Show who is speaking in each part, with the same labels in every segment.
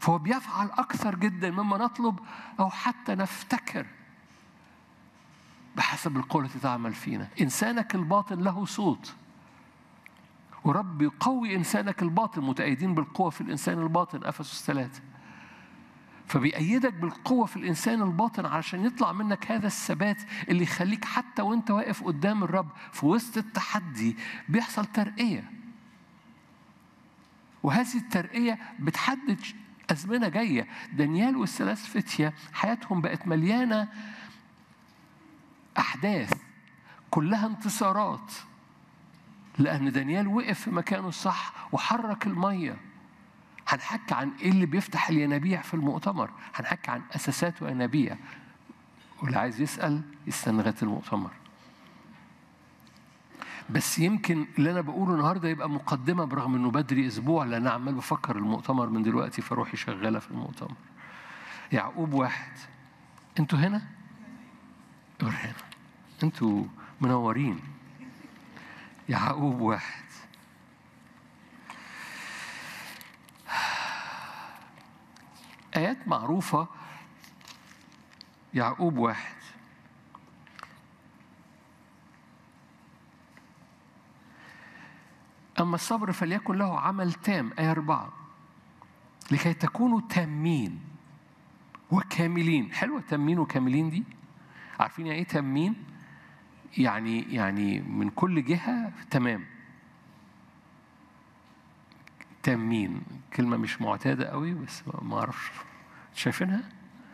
Speaker 1: فهو بيفعل أكثر جدا مما نطلب أو حتى نفتكر بحسب القوة التي تعمل فينا إنسانك الباطن له صوت ورب يقوي إنسانك الباطن متأيدين بالقوة في الإنسان الباطن أفسس ثلاثة فبيأيدك بالقوة في الإنسان الباطن علشان يطلع منك هذا الثبات اللي يخليك حتى وانت واقف قدام الرب في وسط التحدي بيحصل ترقية وهذه الترقية بتحدد أزمنة جاية دانيال والثلاث فتية حياتهم بقت مليانة أحداث كلها انتصارات لأن دانيال وقف في مكانه الصح وحرك المية هنحكي عن إيه اللي بيفتح الينابيع في المؤتمر هنحكي عن أساسات وينابيع واللي عايز يسأل يستنى لغاية المؤتمر بس يمكن اللي أنا بقوله النهاردة يبقى مقدمة برغم إنه بدري أسبوع لأن أنا عمال بفكر المؤتمر من دلوقتي فروحي شغالة في المؤتمر يعقوب واحد أنتوا هنا؟ هنا أنتوا منورين يعقوب واحد آيات معروفة يعقوب واحد أما الصبر فليكن له عمل تام آية أربعة لكي تكونوا تامين وكاملين حلوة تامين وكاملين دي عارفين يعني إيه تامين؟ يعني يعني من كل جهة تمام تامين كلمة مش معتادة قوي بس ما أعرفش شايفينها؟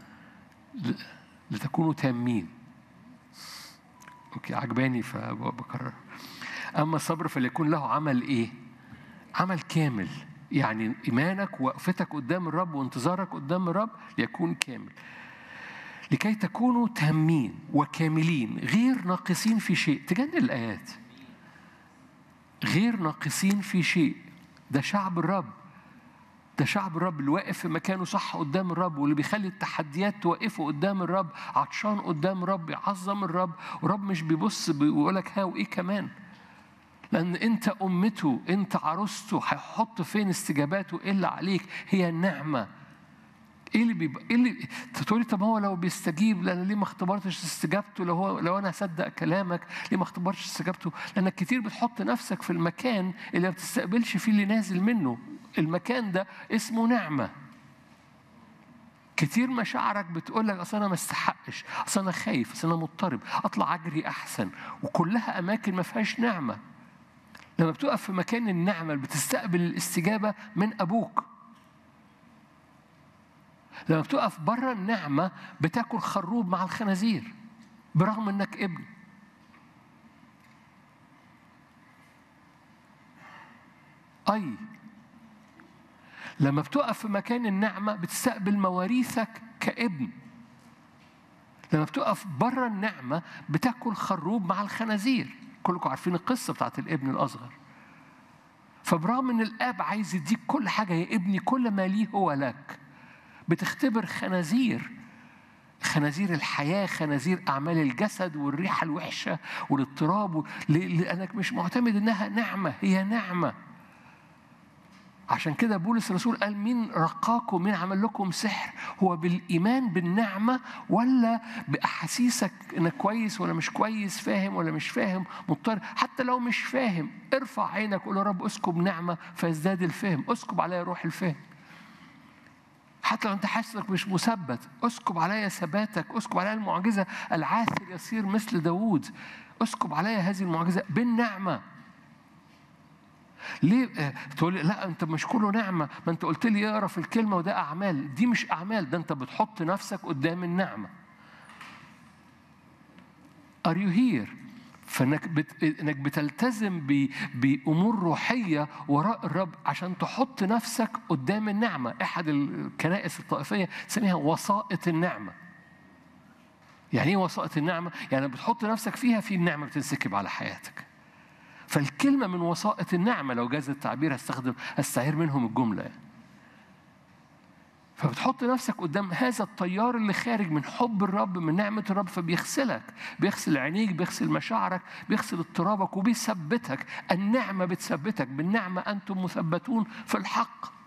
Speaker 1: لتكونوا تامين أوكي عجباني فبكرر أما الصبر فليكون له عمل إيه؟ عمل كامل يعني إيمانك ووقفتك قدام الرب وانتظارك قدام الرب ليكون كامل لكي تكونوا تامين وكاملين غير ناقصين في شيء تجنن الآيات غير ناقصين في شيء ده شعب الرب ده شعب الرب اللي واقف في مكانه صح قدام الرب واللي بيخلي التحديات توقفه قدام الرب عطشان قدام الرب يعظم الرب ورب مش بيبص بيقول لك ها وايه كمان لأن أنت أمته أنت عروسته هيحط فين استجاباته إلا عليك هي النعمة ايه اللي بيبقى ايه اللي تقولي طب هو لو بيستجيب لان ليه ما اختبرتش استجابته لو هو لو انا هصدق كلامك ليه ما اختبرتش استجابته لانك كتير بتحط نفسك في المكان اللي ما بتستقبلش فيه اللي نازل منه المكان ده اسمه نعمه كتير مشاعرك بتقول لك اصل انا ما استحقش اصل انا خايف اصل انا مضطرب اطلع اجري احسن وكلها اماكن ما فيهاش نعمه لما بتقف في مكان النعمه اللي بتستقبل الاستجابه من ابوك لما بتقف بره النعمة بتاكل خروب مع الخنازير برغم انك ابن أي لما بتقف في مكان النعمة بتستقبل مواريثك كابن لما بتقف بره النعمة بتاكل خروب مع الخنازير كلكم عارفين القصة بتاعت الابن الأصغر فبرغم ان الاب عايز يديك كل حاجه يا ابني كل ما ليه هو لك بتختبر خنازير خنازير الحياة خنازير أعمال الجسد والريحة الوحشة والاضطراب لأنك مش معتمد إنها نعمة هي نعمة عشان كده بولس الرسول قال مين رقاكم مين عمل لكم سحر هو بالإيمان بالنعمة ولا بأحاسيسك إنك كويس ولا مش كويس فاهم ولا مش فاهم مضطر حتى لو مش فاهم ارفع عينك قول يا رب اسكب نعمة فيزداد الفهم اسكب عليا روح الفهم حتى لو انت حاسس انك مش مثبت اسكب عليا ثباتك اسكب عليا المعجزه العاثر يصير مثل داوود اسكب عليا هذه المعجزه بالنعمه ليه آه تقول لي لا انت مش كله نعمه ما انت قلت لي اقرا في الكلمه وده اعمال دي مش اعمال ده انت بتحط نفسك قدام النعمه Are you here؟ فانك بت... انك بتلتزم ب... بامور روحيه وراء الرب عشان تحط نفسك قدام النعمه احد الكنائس الطائفيه تسميها وسائط النعمه يعني ايه وسائط النعمه يعني بتحط نفسك فيها في النعمه بتنسكب على حياتك فالكلمه من وسائط النعمه لو جاز التعبير هستخدم هستعير منهم الجمله يعني. فبتحط نفسك قدام هذا الطيار اللي خارج من حب الرب من نعمة الرب فبيغسلك بيغسل عينيك بيغسل مشاعرك بيغسل اضطرابك وبيثبتك النعمة بتثبتك بالنعمة أنتم مثبتون في الحق